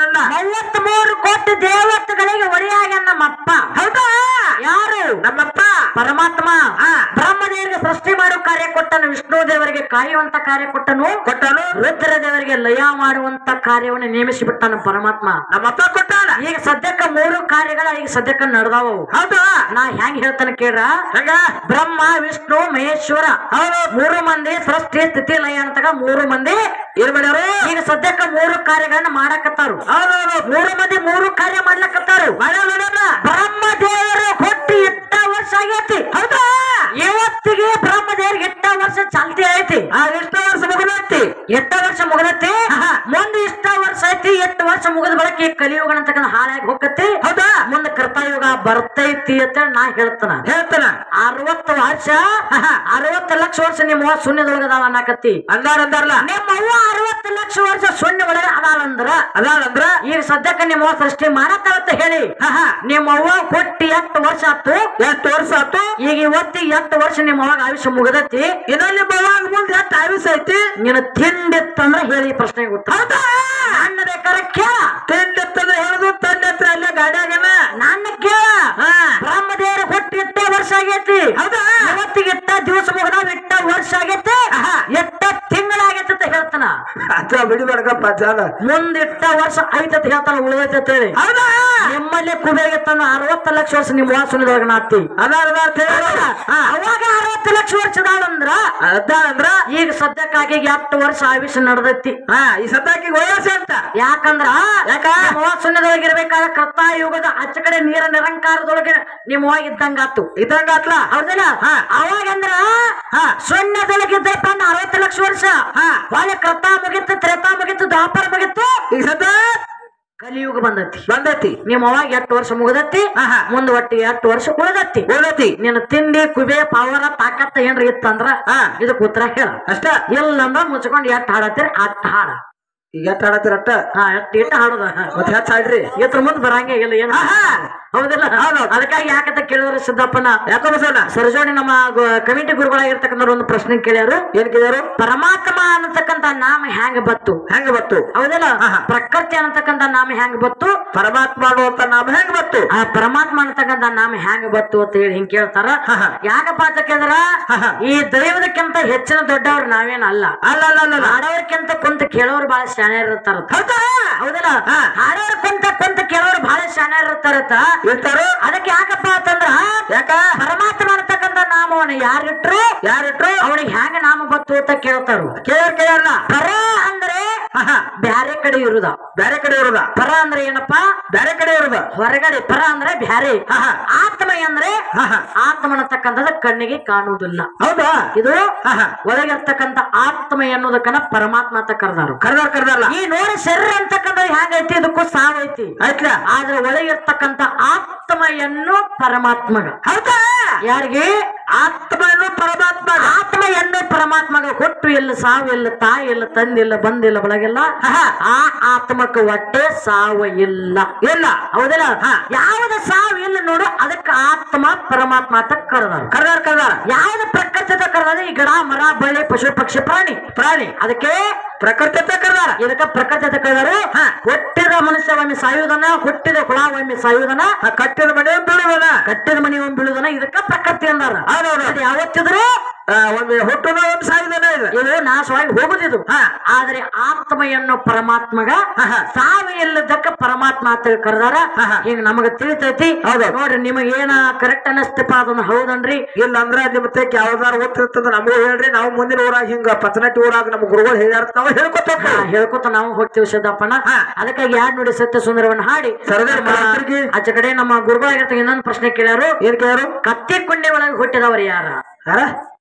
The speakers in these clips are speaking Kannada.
ಏನಂದ ಮೂವತ್ತ್ ಮೂರು ಕೋಟಿ ದೇವತೆಗಳಿಗೆ ಒಡೆಯಾಗ ನಮ್ಮಪ್ಪ ಹೌದಾ ಯಾರು ನಮ್ಮಪ್ಪ ಪರಮಾತ್ಮ ಹಾ. ಬ್ರಹ್ಮದೇವರಿಗೆ ಸೃಷ್ಟಿ ಮಾಡೋ ಕಾರ್ಯ ಕೊಟ್ಟನು ವಿಷ್ಣು ದೇವರಿಗೆ ಕಾಯುವಂತ ಕಾರ್ಯ ಕೊಟ್ಟನು ಕೊಟ್ಟನು ರುದ್ರ ದೇವರಿಗೆ ಲಯ ಮಾಡುವಂತ ಕಾರ್ಯವನ್ನು ನೇಮಿಸಿ ಬಿಟ್ಟನು ಪರಮಾತ್ಮ ನಮ್ಮಪ್ಪ ಕೊಟ್ಟಾನ ಈಗ ಸದ್ಯಕ್ಕ ಮೂರು ಕಾರ್ಯಗಳ ಈಗ ಸದ್ಯಕ್ಕ ನಡೆದಾವು ಹೌದಾ ನಾ ಹೆಂಗ್ ಹೇಳ್ತಾನೆ ಕೇಳ್ರ ಹೆಂಗ ಬ್ರಹ್ಮ ವಿಷ್ಣು ಮಹೇಶ್ವರ ಹೌದು ಮೂರು ಮಂದಿ ಸೃಷ್ಟಿ ಸ್ಥಿತಿ ಲಯ ಅಂತಗ ಮೂರು ಮಂದಿ ಏನ್ ಮಾಡ್ಯಾರು ಈಗ ಸದ್ಯಕ್ಕ ಮೂರು ಕಾರ್ಯಗಳನ್ನ ಮಾಡಕತ್ತಾರು ಹೌದೌದು ಮೂರು ಮಂದಿ ಮೂರು ಕಾರ್ಯ ಮಾಡ್ಲಕತ್ತಾರು ಬ್ರಹ್ಮ ದೇವರು ಹುಟ್ಟಿ ಎಟ್ಟ ವರ್ಷ ಆಗೈತಿ ಹೌದಾ ಇವತ್ತಿಗೆ ಬ್ರಹ್ಮ ದೇವರಿಗೆ ಎಟ್ಟ ವರ್ಷ ಚಾಲ್ತಿ ಐತಿ ಆ ಎಷ್ಟು ವರ್ಷ ಮುಗಿದೈತಿ ಎಟ್ಟ ವರ್ಷ ಮುಗದೈತಿ ಮುಂದೆ ಇಷ್ಟ ವರ್ಷ ಐತಿ ಎಷ್ಟು ವರ್ಷ ಮುಗಿದ ಬಳಕ ಈ ಕಲಿಯುಗ ಅಂತಕ್ಕಂಥ ಹಾಳಾಗಿ ಹೋಗತಿ ಹೌದಾ ಮುಂದೆ ಕೃತಯುಗ ಬರ್ತೈತಿ ಅಂತ ನಾ ಹೇಳ್ತಾನ ಹೇಳ್ತಾನ ಅರವತ್ತು ವರ್ಷ ಅರವತ್ತು ಲಕ್ಷ ವರ್ಷ ನಿಮ್ಮ ಅವ್ವ ಶೂನ್ಯದೊಳಗದಾಳ ಅನ್ನಕತ್ತಿ ಅಂದಾರ ಅಂದಾರಲ್ಲ ನಿಮ್ಮ ಅವ್ವ ಅರವತ್ತು ಲಕ್ಷ ವರ್ಷ ಶೂನ್ಯ ಒಳಗೆ ಅದಾಳ ಅಂದ್ರ ಅದಾಳ ಅಂದ್ರ ಈಗ ಸದ್ಯಕ್ಕೆ ನಿಮ್ಮ ಅವ್ವ ಸೃಷ್ಟಿ ಮಾಡತ್ತಾಳಂತ ಹೇಳಿ ನಿಮ್ಮ ಅವ್ವ ಕೊಟ್ಟಿ ಎಷ್ಟು ವರ್ಷ ಆತು ಎಷ್ಟು ವರ್ಷ ಆತು ಈಗ ಇವತ್ತಿಗೆ ಎಷ್ಟು ವರ್ಷ ನಿಮ್ಮ ಅವಾಗ ಆಯುಷ್ಯ ಮುಗದೈತಿ ಇನ್ನೊಂದು ಬವಾಗ ಮುಂದೆ ಎಷ್ಟು ಆಯುಷ್ ಐತಿ ನೀನು ತಿಂಡಿತ್ತಂದ್ರ ಹೇಳಿ ಈ ಪ್ರಶ್ನೆಗೆ ಉತ್ತರ ಹೌದಾ ನನ್ನ ಬೇಕಾರೆ ಕೇಳ ತಿಂಡಿತ್ತದ ಹೇಳುದು ತಂದೆ ಹತ್ರ ಅಲ್ಲೇ ಗಾಡ್ಯಾಗನ ನನ್ನ ಕೇಳ ಹಾ. ಬ್ರಹ್ಮದೇವರ ಹುಟ್ಟಿ ಎಟ್ಟ ವರ್ಷ ಆಗೈತಿ ಹೌದಾ ಇವತ್ತಿಗೆ ಎಟ್ಟ ದಿವಸ ಮುಗದಾವ ಎಟ್ಟ ವರ್ಷ ಆಗೈತಿ ಎಟ್ಟ ತಿಂಗಳಾಗೈತಿ ಅಂತ ಹೇಳ್ತಾನ ಅಚ್ಚ ಬಿಡಿ ಬಡ್ಕಪ್ಪ ಜಾಲ ಮುಂದ್ ಎಟ್ಟ ವರ್ಷ ಐತೆ ಅಂತ ಹೇಳ್ತಾನ ಉಳಿದೈತೆ ಅಂತ ಹೇಳಿ ಹೌದಾ ನಿಮ್ಮಲ್ಲಿ ಕುಬೇಗಿತ್ತಾನ ಅರವತ್ತು ಲಕ್ಷ ವರ್ಷ ನಿಮ್ಮ ವಾಸನದೊಳಗ ನಾತಿ ಅದಾರ ಅದಾರ ತಿಳಿಯೋದು. ಹಾ. ಅವಾಗ ಅರವತ್ತು ಲಕ್ಷ ವರ್ಷದಾಳಂದ್ರ ಅದಾಳ ಅಂದ್ರ ಈಗ ಸದ್ಯಕ್ಕಾಗಿ ಎಷ್ಟು ವರ್ಷ ಆಯುಷ್ಯ ನಡೆದೈತಿ ಹಾ ಈ ಸತಾಕಿ ವಯಸ್ಸು ಅಂತ ಯಾಕಂದ್ರ ಯಾಕ? ಶೂನ್ಯದೊಳಗೆ ಇರ್ಬೇಕಾದ ಕರ್ತ ಯುಗದ ಆಚೆ ಕಡೆ ನೀರ ನಿರಂಕಾರದೊಳಗೆ ನಿಮ್ಮ ಹೋಗಿ ಇದ್ದಂಗಾತು ಇದ್ದಂಗ ಆತ್ಲ ಹೌದಲ್ಲ ಹಾ. ಅವಾಗಂದ್ರ ಹಾ. ಶೂನ್ಯದೊಳಗೆ ಇದ್ದಪ್ಪ ಅಂದ್ರ ಅರವತ್ತು ಲಕ್ಷ ವರ್ಷ ಹಾ. ಹೊಳೆ ಕರ್ತ ಮುಗಿತ್ತು ತ್ರೇತಾ ಮುಗಿತ್ತು ದ್ವಾಪರ ಮುಗಿತ್ತು ಈಗ ಸತ ಕಲಿಯುಗ ಬಂದೈತಿ ಬಂದೈತಿ ನಿಮ್ಮ ಅವಾಗ ಎಷ್ಟು ವರ್ಷ ಮುಗದತ್ತಿ ಹಾ, ಹಾ. ಮುಂದ್ ಒಟ್ಟು ಎಷ್ಟು ವರ್ಷ ಉಳಿದತ್ತಿ ಬಂದೈತಿ ನಿನ್ನ ತಿಂಡಿ ಕುಬೆ ಪವರ ತಾಕತ್ತ ಏನ್ರ ಇತ್ತಂದ್ರ ಹಾ. ಇದಕ್ಕೆ ಉತ್ತರ ಹೇಳ ಅಷ್ಟ ಇಲ್ಲಂದ್ರ ಮುಚ್ಕೊಂಡು ಎಷ್ಟ್ ಹಾಡತ್ತೀರಿ ಅಷ್ಟ್ ಹಾಡ ಈಗ ಎಷ್ಟ್ ಆಡತ್ತೀರ ಅಟ್ಟ ಹಾ ಎಷ್ಟ್ ಇಟ್ಟ ಹಾಡೋದ ಮತ್ ಹೆಚ್ಚ ಆಡ್ರಿ ಇದ್ರ ಮುಂದ್ ಬರಂಗೇ ಇಲ್ಲ ಏನು ಹೌದಿಲ್ಲ ಅದಕ್ಕಾಗಿ ಯಾಕಂತ ಕೇಳಿದ್ರು ಸಿದ್ದಪ್ಪನ ಯಾಕೋ ಬಸವಣ್ಣ ಸರಜೋಡಿ ನಮ್ಮ ಕಮಿಟಿ ಗುರುಗಳಾಗಿರ್ತಕ್ಕಂಥ ಒಂದು ಪ್ರಶ್ನೆ ಕೇಳ್ಯಾರು ಏನ್ ಕೇಳ್ಯಾರು ಪರಮಾತ್ಮ ಅನ್ನತಕ್ಕಂತ ನಾಮ ಹೆಂಗ ಬತ್ತು ಹೆಂಗ ಬತ್ತು ಹೌದಿಲ್ಲ ಹಾ, ಹಾ. ಪ್ರಕೃತಿ ಅನ್ನತಕ್ಕಂತ ನಾಮ ಹೆಂಗ ಬತ್ತು ಪರಮಾತ್ಮ ಅನ್ನುವಂತ ನಾಮ ಹೆಂಗ ಬತ್ತು ಆ ಪರಮಾತ್ಮ ಅನ್ನತಕ್ಕಂತ ನಾಮ ಹೆಂಗ ಬತ್ತು ಅಂತ ಹೇಳಿ ಹಿಂಗ್ ಕೇಳ್ತಾರ ಹಾ, ಹಾ. ಯಾಕಪ್ಪ ಅಂತ ಕೇಳಿದ್ರ ಹಾ, ಹಾ. ಈ ದೈವದಕ್ಕಿಂತ ಹೆಚ್ಚಿನ ದೊಡ್ಡವ್ರು ನಾವೇನ್ ಅಲ್ಲ ಅಲ್ಲ ಅಲ್ಲ ಅಲ್ಲ ಅಲ್ಲ. ಹಾಡೋರ್ಕಿಂತ ಕುಂತ ಕೇಳೋರು ಬಹಳ ಶಾಣ್ಯರ್ ಇರ್ತಾರ ಹೌದಾ ಹೌದಲ್ಲ ಹಾ. ಹಾಡೋರ್ ಕುಂತ ಕುಂತ ಕೇಳೋರು ಬಹಳ ಶಾಣ್ಯರ್ ಇರ್ತಾರತ್ತ ಇರ್ತಾರು ಅದಕ್ಕೆ ಯಾಕಪ್ಪ ಅಂತಂದ್ರ ಯಾಕ ಪರಮಾತ್ಮ ಅನ್ನತಕ್ಕಂತ ನಾಮವನ್ನ ಯಾರಿಟ್ರು ಯಾರಿಟ್ರು ಅವನಿಗೆ ಹ್ಯಾಂಗ ನಾಮ ಬತ್ತು ಅಂತ ಕೇಳ್ತಾರು ಕೇಳ ಕೇಳಲ್ಲ ಪರ ಅಂದ್ರೆ ಬ್ಯಾರೆ ಕಡೆ ಇರುದ ಬೇರೆ ಕಡೆ ಇರುದ ಪರ ಅಂದ್ರೆ ಏನಪ್ಪಾ ಬೇರೆ ಕಡೆ ಇರುದ ಹೊರಗಡೆ ಪರ ಅಂದ್ರೆ ಬ್ಯಾರೆ ಹಾ, ಹಾ. ಆತ್ಮ ಅಂದ್ರೆ ಹಾ, ಹಾ. ಆತ್ಮ ಅನ್ನತಕ್ಕಂಥದ್ದು ಕಣ್ಣಿಗೆ ಕಾಣುವುದಿಲ್ಲ ಹೌದಾ ಇದು ಹಾ, ಹಾ. ಒಳಗಿರ್ತಕ್ಕಂಥ ಆತ್ಮ ಎನ್ನುವುದಕ್ಕನ ಪರಮಾತ್ಮ ಅಂತ ಕರೆದಾರು ಕರ್ದಾರ ಕರ್ದಾರಲ್ಲ ಈ ನೋಡಿ ಶರೀರ ಅಂತಕ್ಕಂಥ ಹೆಂಗೈತಿ ಇದಕ್ಕೂ ಸಾವೈತಿ ಆಯ್ತ್ಲ ಆದ್ರೆ ಒಳಗಿರ್ತಕ್ಕಂಥ ಆತ್ಮ ಎನ್ನು ಪರಮಾತ್ಮಗ ಹೌದಾ ಯಾರಿಗೆ ಆತ್ಮ ಎನ್ನುವ ಪರಮಾತ್ಮ ಆತ್ಮ ಎನ್ನು ಪರಮಾತ್ಮಗ ಹುಟ್ಟು ಇಲ್ಲ ಸಾವು ಇಲ್ಲ ತಾಯಿ ಇಲ್ಲ ತಂದೆ ಇಲ್ಲ ಬಂದಿಲ್ಲ ಒಳಗಿಲ್ಲ ಆ ಆತ್ಮಕ್ಕೆ ಒಟ್ಟೆ ಸಾವು ಇಲ್ಲ ಇಲ್ಲ ಹೌದಿಲ್ಲ ಯಾವ್ದ ಸಾವು ಇಲ್ಲ ನೋಡು ಅದಕ್ಕೆ ಆತ್ಮ ಪರಮಾತ್ಮ ಅಂತ ಕರೆದಾರ ಕರ್ದಾರ ಕರ್ದಾರ ಯಾವ್ದ ಪ್ರಕೃತಿ ಕರೆದ ಈ ಗಿಡ ಮರ ಬಳ್ಳಿ ಪಶು ಪಕ್ಷಿ ಪ್ರಾಣಿ ಪ್ರಾಣಿ ಅದಕ್ಕೆ ಪ್ರಕೃತಿ ಅಂತ ಕರ್ದಾರ ಇದಕ್ಕ ಪ್ರಕೃತಿ ಅಂತ ಕರೆದಾರು ಹುಟ್ಟಿದ ಮನುಷ್ಯ ಒಮ್ಮೆ ಸಾಯುವುದನ ಹುಟ್ಟಿದ ಹುಳ ಒಮ್ಮೆ ಸಾಯುವುದನ ಆ ಕಟ್ಟಿದ ಮನೆ ಬೀಳುವನ ಕಟ್ಟಿದ ಮನೆ ಒಮ್ಮೆ ಬೀಳುದನ ಇದಕ್ಕ ಪ್ರಕೃತಿ ಅಂದಾರ ಹೌದೌದು. ಅದು ಯಾವತ್ತಿದ್ರು ಆ, ಒಮ್ಮೆ ಹುಟ್ಟುದ ಒಂದು ಸಾಯುದನ ಇದು ಇದು ನಾಶವಾಗಿ ಹೋಗುದಿದು ಆದ್ರೆ ಆತ್ಮ ಎನ್ನೋ ಪರಮಾತ್ಮಗ ಸಾವು ಇಲ್ಲದಕ್ಕ ಪರಮಾತ್ಮ ಅಂತ ಹೇಳಿ ಕರೆದಾರ ಈಗ ನಮಗ ತಿಳಿತೈತಿ ಹೌದು. ನೋಡ್ರಿ ನಿಮಗ ಏನ ಕರೆಕ್ಟ್ ಅನ್ನಸ್ತಪ್ಪ ಅದನ್ನ ಹೌದನ್ರಿ ಇಲ್ಲ ಅಂದ್ರ ನಿಮ್ ತೆಕ್ ಯಾವ್ದಾರ ಓದ್ತಿರ್ತದ ನಮಗೂ ಹೇಳ್ರಿ ನಾವು ಮುಂದಿನ ಊರಾಗ ಹಿಂಗ ಪಚನಟ್ಟಿ ಊರಾಗ ನಮ್ ಗುರುಗಳು ಹೇಳ್ಯಾರ ನಾವು ಹೇಳ್ಕೊತ ಹಾ, ಹೇಳ್ಕೊತ ನಾವು ಹೋಗ್ತೀವಿ ಸಿದ್ದಪ್ಪನ ಅದಕ್ಕಾಗಿ ಯಾರು ನೋಡಿ ಸತ್ಯ ಸುಂದರವನ್ನ ಹಾಡಿ ಸರದಾರ ನಮ್ಮ ಮಾಸ್ತರ್ಗೆ ಆಚೆ ಕಡೆ ನಮ್ಮ ಗುರುಗಳಾಗಿರ್ತ ಇನ್ನೊಂದು ಪ್ರಶ್ನೆ ಕೇಳ್ಯಾರು ಏನ್ ಕೇಳಾರು ಕತ್ತಿ ಕುಂಡೆ ಒಳಗೆ ಹುಟ್ಟಿದವರು ಯಾರ ಯಾರ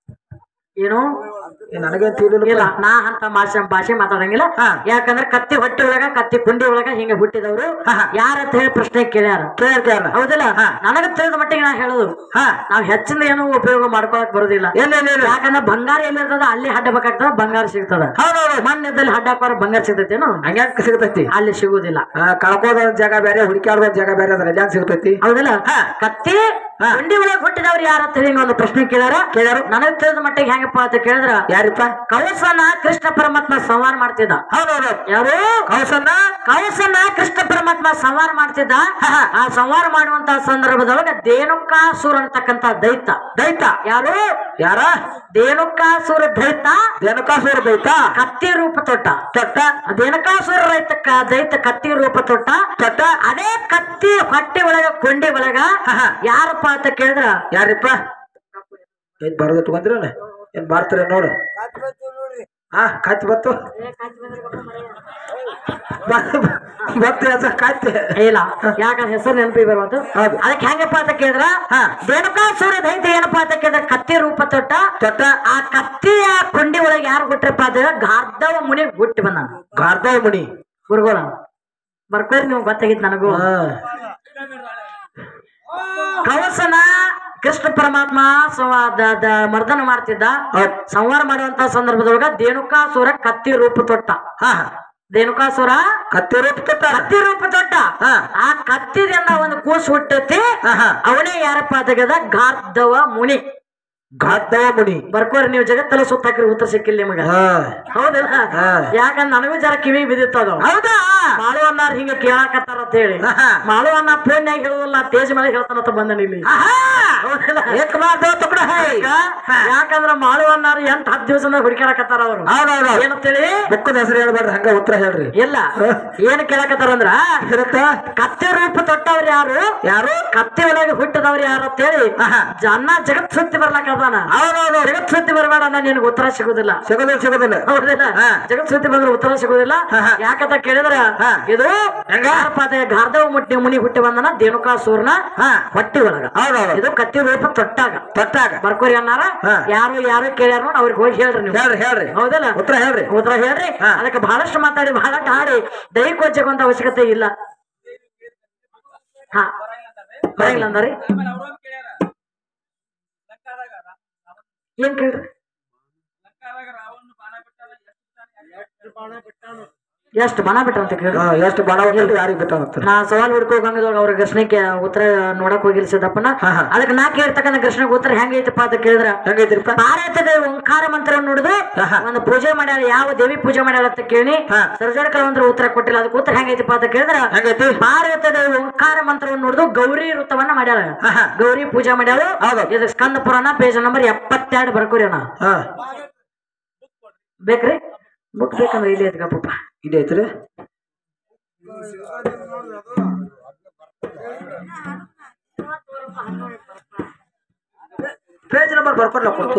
ಏನು ನನಗೇನ್ ತಿಳಿಲ್ಲ ಇಲ್ಲ ನಾ ಅಂತ ಭಾಷೆ ಭಾಷೆ ಮಾತಾಡಂಗಿಲ್ಲ ಹಾ. ಯಾಕಂದ್ರೆ ಕತ್ತಿ ಹೊಟ್ಟೆ ಒಳಗ ಕತ್ತಿ ಕುಂಡಿ ಒಳಗ ಹಿಂಗ ಹುಟ್ಟಿದವರು ಯಾರ ಅಂತ ಹೇಳಿ ಪ್ರಶ್ನೆ ಕೇಳ್ಯಾರ ಕೇಳ ಕೇಳ ಹೌದಿಲ್ಲ ನನಗ ತಿಳಿದ ಮಟ್ಟಿಗೆ ನಾ ಹೇಳುದು ಹಾ ನಾವ್ ಹೆಚ್ಚಿನ ಏನು ಉಪಯೋಗ ಮಾಡ್ಕೊಳಕ್ ಬರುದಿಲ್ಲ ಇಲ್ಲ ಇಲ್ಲ ಇಲ್ಲ ಯಾಕಂದ್ರೆ ಬಂಗಾರ ಎಲ್ಲಿರ್ತದ ಅಲ್ಲಿ ಹಡ್ಡಬೇಕಾಗ್ತದ ಬಂಗಾರ ಸಿಗ್ತದ ಹೌದೌದು ಮಣ್ಣಿದ್ದಲ್ಲಿ ಹಡ್ಡ ಹಾಕೋರ್ ಬಂಗಾರ ಸಿಗ್ತೈತೇನು ಹಂಗ್ಯಾಕ ಸಿಗತೈತಿ ಅಲ್ಲಿ ಸಿಗುದಿಲ್ಲ ಆ, ಕಳ್ಕೋದ ಒಂದ್ ಜಾಗ ಬೇರೆ ಹುಡುಕ್ಯಾಡೋದ್ ಒಂದ್ ಜಾಗ ಬೇರೆ ಅದ್ರ ಹಂಗ್ಯಾಕ್ ಸಿಗತೈತಿ ಹೌದಲ್ಲ ಕತ್ತಿ ಗುಂಡಿ ಒಳಗೆ ಹುಟ್ಟಿದವ್ರು ಯಾರ ಅಂತ ಹೇಳಿ ಹಿಂಗ್ ಒಂದು ಪ್ರಶ್ನೆ ಕೇಳ್ಯಾರ ಕೇಳ್ಯಾರು ನನಗ್ ತಿಳಿದ ಮಟ್ಟಿಗೆ ಹೆಂಗಪ್ಪ ಅಂತ ಕೇಳಿದ್ರ ಯಾರಿಪ್ಪ ಕೌಸನ ಕೃಷ್ಣ ಪರಮಾತ್ಮ ಸಂಹಾರ ಮಾಡ್ತಿದ್ದ ಹೌದೌದು ಯಾರು ಕೌಸನ್ನ ಕೌಸನ ಕೃಷ್ಣ ಪರಮಾತ್ಮ ಸಂಹಾರ ಮಾಡ್ತಿದ್ದ ಆ ಸಂಹಾರ ಮಾಡುವಂತ ಸಂದರ್ಭದೊಳಗ ದೇನುಕಾಸುರ ಅಂತಕ್ಕಂತ ದೈತ ದೈತ ಯಾರು ಯಾರ ದೇನುಕಾಸುರ ದೈತ ರೇಣುಕಾಸುರ ದೈತ ಕತ್ತಿ ರೂಪ ತೊಟ್ಟ ತೊಟ್ಟ ದೇನಕಾಸುರ ರೈತ ದೈತ ಕತ್ತಿ ರೂಪ ತೊಟ್ಟ ತೊಟ್ಟ ಅದೇ ಕತ್ತಿ ಹೊಟ್ಟೆ ಒಳಗ ಕೊಂಡಿ ಒಳಗ ಯಾರಪ್ಪ ಅಂತ ಕೇಳಿದ್ರ ಯಾರಿಪ್ಪ ಏನ್ ಬರದಿಟ್ಟು ಬಂದ್ರಲ್ಲ ಏನ್ ಮಾಡ್ತೀರ ನೋಡು ಹಾ ಕಾಯ್ತು ಬತ್ತು ಬತ್ತು ಹೆಸರು ಕಾಯ್ತೆ ಇಲ್ಲ ಯಾಕಂದ್ರೆ ಹೆಸರು ನೆನಪಿ ಬರುವಂತ ಹೌದು. ಅದಕ್ಕೆ ಹೆಂಗಪ್ಪ ಅಂತ ಕೇಳಿದ್ರ ಹಾ. ದೇನಕಾಸುರ ದೈತ ಏನಪ್ಪಾ ಅಂತ ಕೇಳಿದ್ರ ಕತ್ತಿ ರೂಪ ತೊಟ್ಟ ತೊಟ್ಟ ಆ ಕತ್ತಿಯ ಕೊಂಡಿ ಒಳಗೆ ಯಾರು ಹುಟ್ಟ್ರಪ್ಪ ಅಂದ್ರೆ ಗಾರ್ಧವ ಮುನಿ ಹುಟ್ಟಿ ಬಂದ ಗಾರ್ಧವ ಮುನಿ ಗುರುಗಳ ಬರ್ಕೋರಿ ನೀವು ಗೊತ್ತಾಗಿತ್ತು ನನಗೂ ಹಾ ಕವಸನ ಕೃಷ್ಣ ಪರಮಾತ್ಮ ಸಂವ- ದ- ದ- ಮರ್ದನ ಮಾಡ್ತಿದ್ದ ಹೌದ್. ಸಂಹಾರ ಮಾಡುವಂತ ಸಂದರ್ಭದೊಳಗ ದೇನುಕಾಸುರ ಕತ್ತಿ ರೂಪ ತೊಟ್ಟ ಹಾ ದೇನುಕಾಸುರ ಕತ್ತಿ ರೂಪ ತೊಟ್ಟ ಕತ್ತಿ ರೂಪ ತೊಟ್ಟ ಹಾ. ಆ ಕತ್ತಿದಿಂದ ಒಂದು ಕೂಸು ಹುಟ್ಟತಿ ಹಾ, ಹಾ. ಅವನೇ ಯಾರಪ್ಪ ತೆಗದ ಗಾರ್ಧವ ಮುನಿ ಗಾರ್ಧವ ಮುನಿ ಬರ್ಕೋರಿ ನೀವು ಜಗತ್ತೆಲ್ಲ ಸುತ್ತಾಕ್ರಿ ಉತ್ತರ ಸಿಕ್ಕಿಲ್ಲ ನಿಮಗ ಹಾ ಹೌದಿಲ್ಲ ಹಾ. ಯಾಕಂದ್ರೆ ನನಗೂ ಜರ ಕಿವಿ ಬಿದ್ದಿತ್ತದ ಹೌದಾ ಮಾಳು ಅನ್ನಾರ ಹಿಂಗ ಕೇಳಾಕತ್ತಾರ ಅಂತ ಹೇಳಿ ಆಹಾ. ಮಾಳು ಅನ್ನ ಫೋನ್ಯಾಗ ಹೇಳುದಿಲ್ಲ ತೇಜ್ ಮೇಲೆ ಹೇಳ್ತಾನಂತ ಬಂದನ ಇಲ್ಲಿ ಆಹಾ. ಹೌದಿಲ್ಲ ಏಕ್ ಮಾತು ತುಕಡ ಹೈ ಯಾಕ- ಯಾಕಂದ್ರ ಮಾಳು ಅನ್ನಾರ ಎಂಟ್ ಹತ್ತು ದಿವಸದ ಹುಡುಕಾಡಕತ್ತಾರ ಅವರು ಹೌದೌದು ಏನಂತೇಳಿ ಬುಕ್ಕದ ಹೆಸರು ಹೇಳ್ಬಾರ್ದು ಹಂಗ ಉತ್ತರ ಹೇಳ್ರಿ ಇಲ್ಲ ಏನ್ ಕೇಳಕತ್ತಾರ ಅಂದ್ರ ಇರುತ್ತ ಕತ್ತಿ ರೂಪ ತೊಟ್ಟವ್ರು ಯಾರು ಯಾರು ಕತ್ತಿ ಒಳಗೆ ಹುಟ್ಟಿದವ್ರು ಯಾರು ಅಂತೇಳಿ ಆಹಾ. ಜನ ಜಗತ್ ಸುತ್ತಿ ಬರ್ಲಾಕದಾನ ಹೌದೌದು ಜಗತ್ ಸುತ್ತಿ ಬರಬೇಡ ಅನ್ನ ನಿನಗೆ ಉತ್ತರ ಸಿಗುದಿಲ್ಲ ಸಿಗೋದಿಲ್ಲ ಸಿಗೋದಿಲ್ಲ ಹೌದಿಲ್ಲ ಹಾ. ಜಗತ್ ಸುತ್ತಿ ಬಂದ್ರೆ ಉತ್ತರ ಸಿಗುದಿಲ್ಲ ಹಾ, ಹಾ. ಯಾಕಂತ ಕೇಳಿದ್ರ ಹಾ. ಇದು ಹೆಂಗ? ಯಾರಪ್ಪ ಗಾರ್ಧವ ಮುಟ್ಟಿ ಮುನಿ ಹುಟ್ಟಿ ಬಂದನ ದೇನುಕಾಸೂರ್ನ ಹಾ. ಹೊಟ್ಟಿ ಒಳಗ ಹೌದೌದು ಇದು ಕತ್ತಿ ರೂಪ ತೊಟ್ಟಾಗ ತೊಟ್ಟಾಗ ಬರ್ಕೋರಿ ಅನ್ನಾರ ಹಾ. ಯಾರು ಯಾರು ಕೇಳ್ಯಾರ ನೋಡಿ ಅವ್ರಿಗೆ ಹೋಗಿ ಹೇಳ್ರಿ ನೀವು ಹೇಳ್ರಿ ಹೇಳ್ರಿ ಹೌದಲ್ಲ ಉತ್ತರ ಹೇಳ್ರಿ ಉತ್ತರ ಹೇಳ್ರಿ ಹಾ. ಅದಕ್ಕೆ ಬಹಳಷ್ಟು ಮಾತಾಡಿ ಬಹಳಷ್ಟು ಹಾಡಿ ದೈಹಿಕ ವಜ್ಜೆಗೊಂತ ಅವಶ್ಯಕತೆ ಇಲ್ಲ ಹಾ ಬರಂಗಿಲ್ಲ ಅಂದ್ರಿ ಏನ್ ಕೇಳ್ರಿ ಎಷ್ಟು ಬಣ ಬಿಟ್ರ ಅಂತ ಕೇಳ್ರಿ ಹಾ, ಎಷ್ಟು ಬಣ ಹೊಟ್ಟಿಟ್ಟು ಯಾರಿಗೆ ಬಿಟ್ಟಾನಂತ ನಾ ಸವಾಲ್ ಹುಡ್ಕೋಗಂಗಿದಾಗ ಅವ್ರ ಪ್ರಶ್ನೆಗೆ ಉತ್ತರ ನೋಡಕ್ ಹೋಗಿಲ್ಲ ಸಿದ್ದಪ್ಪನ ಹಾ, ಹಾ. ಅದಕ್ಕೆ ನಾ ಕೇಳ್ತಕ್ಕಂಥ ಪ್ರಶ್ನೆಗೆ ಉತ್ತರ ಹೆಂಗೈತಪ್ಪ ಅಂತ ಕೇಳಿದ್ರ ಹೆಂಗೈತಿರಿಪ್ಪ ಭಾರತದ ಓಂಕಾರ ಮಂತ್ರ ನುಡಿದು ಆಹಾ. ಒಂದು ಪೂಜೆ ಮಾಡ್ಯಾಳ ಯಾವ ದೇವಿ ಪೂಜೆ ಮಾಡ್ಯಾಳ ಅಂತ ಕೇಳಿ ಹಾ. ಸರ್ಜೋಡ್ಕರ್ ಒಂದು ಉತ್ತರ ಕೊಟ್ಟಿಲ್ಲ ಅದಕ್ಕೆ ಉತ್ತರ ಹೆಂಗೈತಪ್ಪ ಅಂತ ಕೇಳಿದ್ರ ಹೆಂಗೈತಿ ಭಾರತದ ಓಂಕಾರ ಮಂತ್ರವನ್ನು ನುಡಿದು ಗೌರಿ ವೃತ್ತವನ್ನ ಮಾಡ್ಯಾಳ ಆಹಾ. ಗೌರಿ ಪೂಜೆ ಮಾಡ್ಯಾಳ ಹೌದು. ಇದು ಸ್ಕಂದ ಪುರಾಣ ಪೇಜ್ ನಂಬರ್ ಎಪ್ಪತ್ತೆರಡು ಬರ್ಕೋರಿ ಅಣ್ಣ ಹಾ ಬೇಕ್ರಿ ಬುಕ್ ಬೇಕಂದ್ರೆ ಇಲ್ಲಿ ಐತ್ಗಪ್ಪ ಇದೆ ಐತ್ರಿ ಪೇಜ್ ನಂಬರ್ ಬರ್ಕೊಡ್ಲ ಕೊಡ್ತು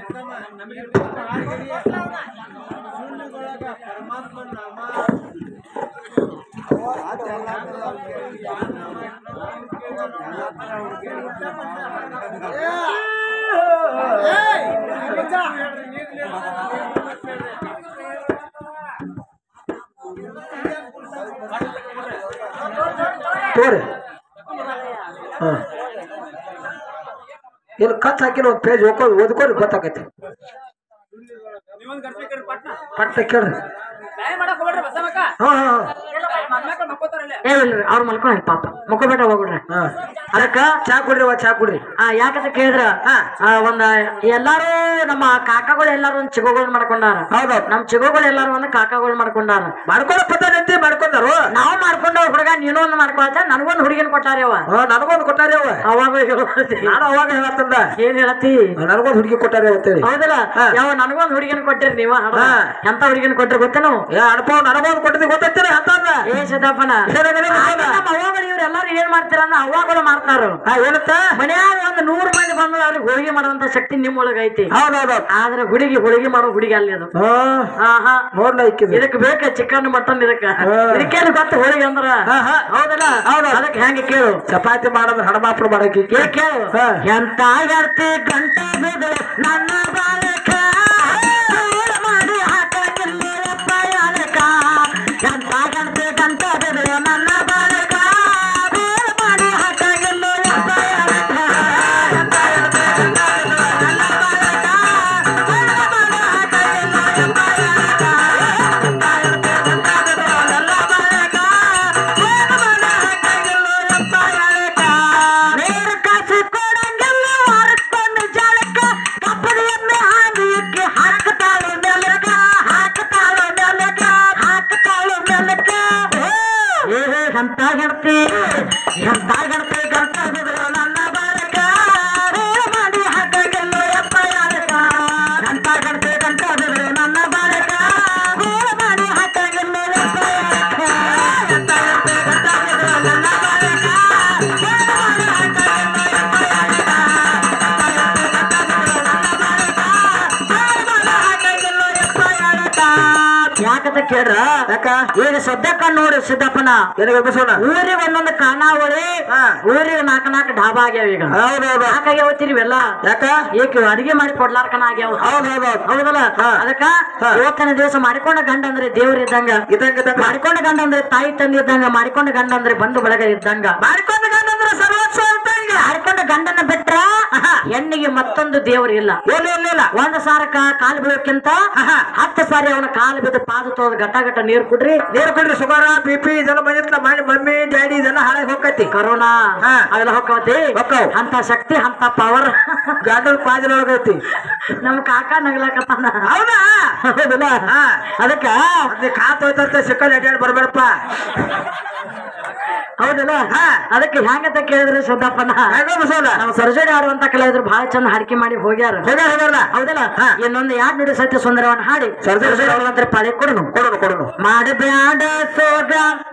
ತೋರಿ ಹಾ ಇಲ್ಲಿ ಕಚ್ ಹಾಕಿನ ಒಂದು ಪೇಜ್ ಓದ್ಕೊ ಓದ್ಕೊರಿ ಗೊತ್ತಾಗೈತಿ ಪಟ್ಟ ಕೇಳ್ರಿ ಹಾ ಹಾ ಏ ಇಲ್ರಿ ಅವ್ರ ಮಲ್ಕೊಂಡ್ ಪಾಪ ಮುಖಬೇಟ ಹೋಗ್ಬಿಡ್ರಿ ಹಾ ಅದಕ್ಕ ಚಾ ಕುಡ್ರಿ ವಾ ಚಾ ಕುಡ್ರಿ ಆ ಯಾಕಂತ ಕೇಳಿದ್ರ ಹಾ. ಆ, ಒಂದ ಎಲ್ಲಾರು ನಮ್ಮ ಕಾಕಾಗಳು ಎಲ್ಲಾರು ಒಂದ್ ಚಿಗೋಗಳು ಮಾಡ್ಕೊಂಡಾರ ಹೌದೌದು ನಮ್ ಚಿಗೋಗಳು ಎಲ್ಲಾರು ಒಂದ್ ಕಾಕಾಗಳು ಮಾಡ್ಕೊಂಡಾರ ಮಾಡ್ಕೊಳ್ಳೋ ಪದ್ಧತಿ ಮಾಡ್ಕೊಂಡಾರು ನಾವು ಮಾಡ್ಕೊಂಡ ಹುಡುಗ ನೀನು ಒಂದ್ ಮಾಡ್ಕೊಳತ್ತ ನನಗೊಂದ್ ಹುಡುಗಿನ ಕೊಟ್ಟಾರ ಅವ ಹಾ ನನಗೊಂದು ಕೊಟ್ಟಾರಿ ಅವ ಅವಾಗ ಹೇಳತಿ ನಾನು ಅವಾಗ ಹೇಳತ್ತಂದ ಏನ್ ಹೇಳತಿ ನನಗೊಂದು ಹುಡುಗಿ ಕೊಟ್ಟಾರಿ ಅಂತೇಳಿ ಹೌದಲ್ಲ ಹಾ. ಯಾವ ನನಗೊಂದ್ ಹುಡುಗಿನ ಕೊಟ್ಟಿರಿ ನೀವ ಹಾ. ಎಂತ ಹುಡುಗಿನ ಕೊಟ್ಟಿರಿ ಗೊತ್ತೇನು ಏ ಅನುಭವ ನನಗೊಂದು ಕೊಟ್ಟಿದ್ದು ಗೊತ್ತೈತಿರಿ ಅಂತಂದ ಏ ಸಿದ್ದಪ್ಪನ ಏನಾಗಲಿ ಆಗ ನಮ್ಮ ಅವ್ವಗಳು ಇವ್ರೆಲ್ಲಾರು ಏನ್ ಮಾಡ್ತೀರ ಅಂದ್ರ ಅವ್ವಗಳು ಮಾಡ್ತಾರ ಹಾ ಏನತ್ತ ಮನ್ಯಾಗ ಒಂದ್ ನೂರ್ ಮಂದಿ ಬಂದ್ರು ಅವ್ರಿಗೆ ಹೋಳಿಗೆ ಮಾಡುವಂತ ಶಕ್ತಿ ನಿಮ್ಮೊಳಗ ಐತಿ ಹೌದೌದು ಆದ್ರೆ ಹುಡುಗಿ ಹೋಳಿಗೆ ಮಾಡೋ ಹುಡುಗಿ ಅಲ್ಲಿ ಅದು ಹಾ ಆಹಾ ನೋಡ್ಲ ಇಕ್ಕಿದ್ರಿ ಇದಕ್ ಬೇಕ ಚಿಕನ್ ಮಟನ್ ಇದಕ್ಕ ಹಾ. ಇದಕ್ಕೇನು ಗೊತ್ತ ಹೋಳಿಗೆ ಅಂದ್ರ ಹಾ, ಹಾ. ಹೌದಲ್ಲ ಹೌದು. ಅದಕ್ಕೆ ಹೆಂಗೆ ಕೇಳು ಚಪಾತಿ ಮಾಡಿದ್ರೆ ಹಣಮಾಪುರ ಮಾಡಕ್ಕೆ ಏ ಕೇಳು ಹಾ. ಎಂತ ಗರ್ತಿ ಗಂಟ ಬಿಡು ನನ್ನ ಬಾಲಕ ದೂರ ಮಾಡಿ ಹಾಕಂಗಿಲ್ಲಪ್ಪ ಯಾಲಕ ಎಂತ ಗಂಟೆ ಗಂಟ ಬಿಡು ನನ್ನ ಬಾಲಕ ದೂರ ಮಾಡಿ ಹಾಕಂಗಿಲ್ಲಪ್ಪ ಯಾಲಕ ಎಂತ ಗಂಟೆ ಗಂಟ ಬಿಡು ನನ್ನ ಬಾಲಕ ದೂರ ಮಾಡಿ ಹಾಕಂಗಿಲ್ಲಪ್ಪ ಯಾಲಕ ಎಂತ ಗಂಟೆ ಗಂಟ ಬಿಡು ನನ್ನ ಬಾಲಕ ದೂರ ಮಾಡಿ ಹಾಕಂಗಿಲ್ಲಪ್ಪ ಯಾಲಕ ನೀರ ಕಾಸು ಕೊಡಂಗಿಲ್ಲ ವಾರಕ್ಕೊಂದು ಜಾಳಕ್ಕ ಕಪ್ಪಡಿಯನ್ನೇ ಹಾದಿಯಕ್ಕೆ ಹಾಕತ ಎಂತ ಹೆಂಡತಿ ಎಂತ ಹೆಂಡತಿ ಗಂಟ ಬಿದ್ರು ನನ್ನ ಬಾಳಕ ಹೇಳು ಮಾಡಿ ಹಾಕಂಗಿಲ್ಲ ಎಪ್ಪ ಯಾರಕ ಎಂತ ಹೆಂಡತಿ ಗಂಟ ಬಿದ್ರು ನನ್ನ ಬಾಳಕ ಹೇಳು ಮಾಡಿ ಹಾಕಂಗಿಲ್ಲ ಎಪ್ಪ ಯಾರಕ ಎಂತ ಹೆಂಡತಿ ಗಂಟ ಬಿದ್ರು ನನ್ನ ಬಾಳಕ ಹೇಳು ಮಾಡಿ ಹಾಕಂಗಿಲ್ಲ ಎಪ್ಪ ಯಾರಕ ಯಾಕಂತ ಕೇಳ್ರ ಯಾಕ ಈಗ ಸದ್ಯಕ್ಕ ನೋಡಿ ಸಿದ್ದಪ್ಪನ ಎಲ್ಲಿಗೆ ಎಬ್ಬಿಸೋಣ ಊರಿಗೆ ಒಂದೊಂದು ಖಾನಾವಳಿ ಹಾ. ಊರಿಗೆ ನಾಲ್ಕ ನಾಲ್ಕು ಡಾಬಾ ಆಗ್ಯಾವ ಈಗ ಹೌದೌದು ಯಾಕಾಗ್ಯಾವ ಓದ್ತಿರಿವೆಲ್ಲ ಯಾಕ ಏಕೆ ಅಡಿಗೆ ಮಾಡಿ ಕೊಡ್ಲಾರ್ಕನ ಆಗ್ಯಾವ ಹೌದೌದು ಹೌದಲ್ಲ ಹಾ. ಅದಕ್ಕ ಹಾ. ಇವತ್ತಿನ ದಿವಸ ಮಾಡಿಕೊಂಡ ಗಂಡ ಅಂದ್ರೆ ದೇವ್ರ ಇದ್ದಂಗ ಇದ್ದಂಗ ಇದ್ದಂಗ ಮಾಡಿಕೊಂಡ ಗಂಡ ಅಂದ್ರೆ ತಾಯಿ ತಂದೆ ಇದ್ದಂಗ ಮಾಡಿಕೊಂಡ ಗಂಡ ಅಂದ್ರೆ ಬಂಧು ಬಳಗ ಇದ್ದಂಗ ಮಾಡಿಕೊಂಡ ಗಂಡ ಅಂದ್ರೆ ಸರ್ವಸ್ವ ಇದ್ದಂಗ ಮಾಡಿಕೊಂಡ ಗಂಡನ ಬಿಟ್ರ ಹೆಣ್ಣಿಗೆ ಮತ್ತೊಂದು ದೇವ್ರು ಇಲ್ಲ ಎಲ್ಲಿ ಇರ್ಲಿಲ್ಲ ಒಂದ್ ಸಾರಕ್ಕ ಕಾಲು ಬೀಳೋಕ್ಕಿಂತ ಆಹಾ. ಹತ್ತು ಸಾರಿ ಅವನ ಕಾಲು ಬಿದ್ದು ಪಾದ ತೊಳೆದು ಗಟ್ಟ ಗಟ್ಟ ನೀರು ಕುಡ್ರಿ ನೀರು ಕುಡ್ರಿ ಶುಗರ್ ಬಿ ಪಿ ಇದೆಲ್ಲ ಬಂದಿರ್ತಲ್ಲ ಮಾಡಿ ಮಮ್ಮಿ ಡ್ಯಾಡಿ ಇದೆಲ್ಲ ಹಾಳಾಗಿ ಹೋಗತಿ ಕರೋನಾ ಹಾ. ಅವೆಲ್ಲ ಹೋಗ್ಕವತಿ ಹೊಕ್ಕಾವ್. ಅಂತ ಶಕ್ತಿ ಅಂತ ಪವರ್ ಗಂಡನ ಪಾದಿನೊಳಗೈತಿ ನಮ್ ಕಾಕ ನಗ್ಲಾಕತ್ತಾನ ಹೌದಾ ಹೌದಲ್ಲ ಹಾ. ಅದಕ್ಕ ಅದೇ ಕಾತ್ ಹೋಯ್ತಂತೆ ಸಿಕ್ಕಲ್ ಅಡ್ಯಾಡ್ ಬರ್ಬೇಡಪ್ಪ ಹೌದಲ್ಲ ಹಾ. ಅದಕ್ಕೆ ಹೆಂಗಂತ ಕೇಳಿದ್ರೆ ಸಿದ್ದಪ್ಪನ ಹೆಂಗ ಬಸೋಣ ನಮ್ಮ ಸರ್ಜರಿ ಆಡುವಂತ ಕಲಾವಿದ್ರು ಬಹಳ ಚಂದ ಹಾಡಿಕೆ ಮಾಡಿ ಹೋಗ್ಯಾರ ಹೋಗ್ಯಾರ ಹೋಗ್ಯಾರಲ್ಲ ಹೌದಲ್ಲ ಹಾ. ಇನ್ನೊಂದು ಯಾಡ್ ನುಡಿ ಸತ್ಯ ಸುಂದರವನ್ನ ಹಾಡಿ ಸರ್ಜರಿ ಸರ್ಜರಿ ಆಡುವಂತ ಪಾಳಿ ಕೊಡನು ಕೊಡೋಣ ಕೊಡೋಣ ಮಾಡಬ್ಯಾಡ ಸೋಗ